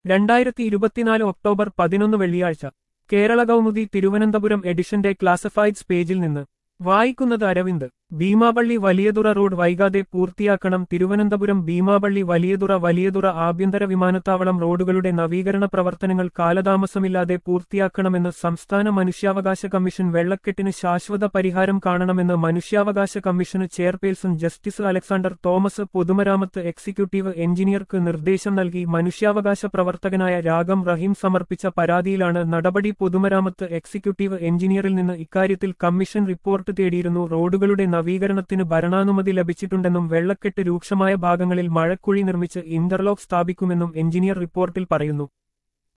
രണ്ടായിരത്തി ഇരുപത്തിനാല് ഒക്ടോബർ പതിനൊന്ന് വെള്ളിയാഴ്ച കേരള കൗമുദി തിരുവനന്തപുരം എഡിഷന്റെ ക്ലാസിഫൈഡ്സ് പേജിൽ നിന്ന് വായിക്കുന്നത് അരവിന്ദ് ഭീമാപള്ളി വലിയതുറ റോഡ് വൈകാതെ പൂർത്തിയാക്കണം തിരുവനന്തപുരം ഭീമാപള്ളി വലിയതുറ വലിയതുറ ആഭ്യന്തര വിമാനത്താവളം റോഡുകളുടെ നവീകരണ പ്രവർത്തനങ്ങൾ കാലതാമസമില്ലാതെ പൂർത്തിയാക്കണമെന്ന് സംസ്ഥാന മനുഷ്യാവകാശ കമ്മീഷൻ വെള്ളക്കെട്ടിന് ശാശ്വത പരിഹാരം കാണണമെന്ന് മനുഷ്യാവകാശ കമ്മീഷന് ചെയർപേഴ്സൺ ജസ്റ്റിസ് അലക്സാണ്ടർ തോമസ് പൊതുമരാമത്ത് എക്സിക്യൂട്ടീവ് എഞ്ചിനീയർക്ക് നിർദ്ദേശം നൽകി മനുഷ്യാവകാശ പ്രവർത്തകനായ രാഗം റഹീം സമർപ്പിച്ച പരാതിയിലാണ് നടപടി പൊതുമരാമത്ത് എക്സിക്യൂട്ടീവ് എഞ്ചിനീയറിൽ നിന്ന് ഇക്കാര്യത്തിൽ കമ്മീഷൻ റിപ്പോർട്ട് തേടിയിരുന്നു റോഡുകളുടെ നവീകരണത്തിന് ഭരണാനുമതി ലഭിച്ചിട്ടുണ്ടെന്നും വെള്ളക്കെട്ട് രൂക്ഷമായ ഭാഗങ്ങളിൽ മഴക്കുഴി നിർമ്മിച്ച് ഇന്റർലോക്ക് സ്ഥാപിക്കുമെന്നും എഞ്ചിനീയർ റിപ്പോർട്ടിൽ പറയുന്നു